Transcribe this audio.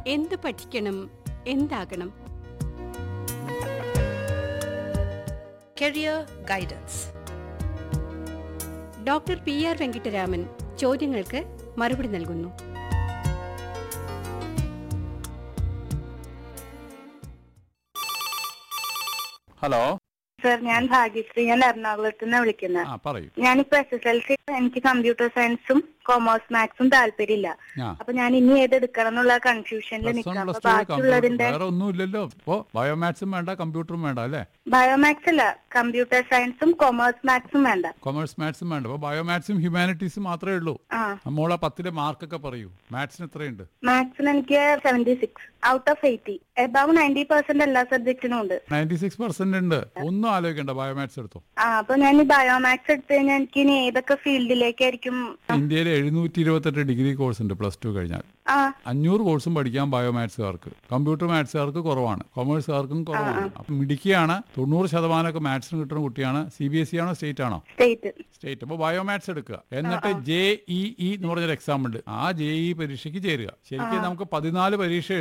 എന്ത് പഠിക്കണം എന്താകണം Career Guidance. Doctor P R Venkataraman ചോദ്യങ്ങൾക്ക് മറുപടി നൽകുന്നു ഹലോ സർ ഞാൻ ഭാഗ്യശ്രീ ഞാൻ എറണാകുളത്ത് നിന്ന് വിളിക്കുന്നത് ആ പറയൂ ഞാനിപ്പോ എസ് എസ് എൽ സി എനിക്ക് കമ്പ്യൂട്ടർ സയൻസും കൊമേഴ്സ് മാത്സും താല്പര്യമില്ല ആ അപ്പൊ ഞാൻ ഇനി ഏത് എടുക്കണം എന്നുള്ള കൺഫ്യൂഷനിൽ പ്ലസ് നിൽക്കാം വൺ അപ്പൊ പ്ലസ് ടു കമ്പ്യൂട്ടർ ബാക്കിയുള്ളതിന്റെ വേറെ ഒന്നും ഇല്ലല്ലോ ഇപ്പോ ബയോമാത്സും വേണ്ട കമ്പ്യൂട്ടറും വേണ്ട അല്ലേ ബയോമാത്സ് അല്ല കമ്പ്യൂട്ടർ സയൻസും കൊമേഴ്സ് മാത്സും വേണ്ട കൊമേഴ്സ് മാത്സും വേണ്ട അപ്പൊ ബയോമാത്സും ഹ്യൂമാനിറ്റീസും മാത്രമേ ഉള്ളൂ ആ മോളെ പത്തിലെ മാർക്കൊക്കെ പറയൂ മാത്സിന് എത്രയുണ്ട് മാത്സിന് എനിക്ക് seventy six out of eighty above ninety percent എല്ലാ സബ്ജക്റ്റിനും ഉണ്ട് നയൻറ്റി സിക്സ് പെർസെന്റ് ഉണ്ട് ഒന്നും ആലോചിക്കണ്ട ബയോമാത്സ് എടുത്തോ ആ അപ്പൊ ഞാൻ ഈ ബയോമാത്സ് എടുത്തു കഴിഞ്ഞാൽ എനിക്ക് ഇനി ഏതൊക്കെ ഫീൽഡിലേക്കായിരിക്കും ഇന്ത്യയിൽ എഴുന്നൂറ്റി ഇരുപത്തെട്ട് ഡിഗ്രി കോഴ്സ് ഉണ്ട് പ്ലസ് ടു കഴിഞ്ഞാൽ ആ അഞ്ഞൂറ് കോഴ്സും പഠിക്കാം ബയോമാത്സുകാർക്ക് കമ്പ്യൂട്ടർ മാത്സുകാർക്ക് കുറവാണ് കൊമേഴ്സുകാർക്കും കുറവാണ് അപ്പം മിടുക്കിയാണ് തൊണ്ണൂറ് ശതമാനമൊക്കെ മാത്സിന് കിട്ടുന്ന കുട്ടിയാണ് സി ബി എസ് ഇ ആണോ സ്റ്റേറ്റ് ആണോ സ്റ്റേറ്റ് സ്റ്റേറ്റ് അപ്പോൾ ബയോമാത്സ് എടുക്കുക എന്നിട്ട് ജെ ഇ ഇ എന്ന് പറഞ്ഞൊരു എക്സാം ഉണ്ട് ആ ജെ ഇ പരീക്ഷയ്ക്ക് ചേരുക ശരിക്കും നമുക്ക് പതിനാല് പരീക്ഷ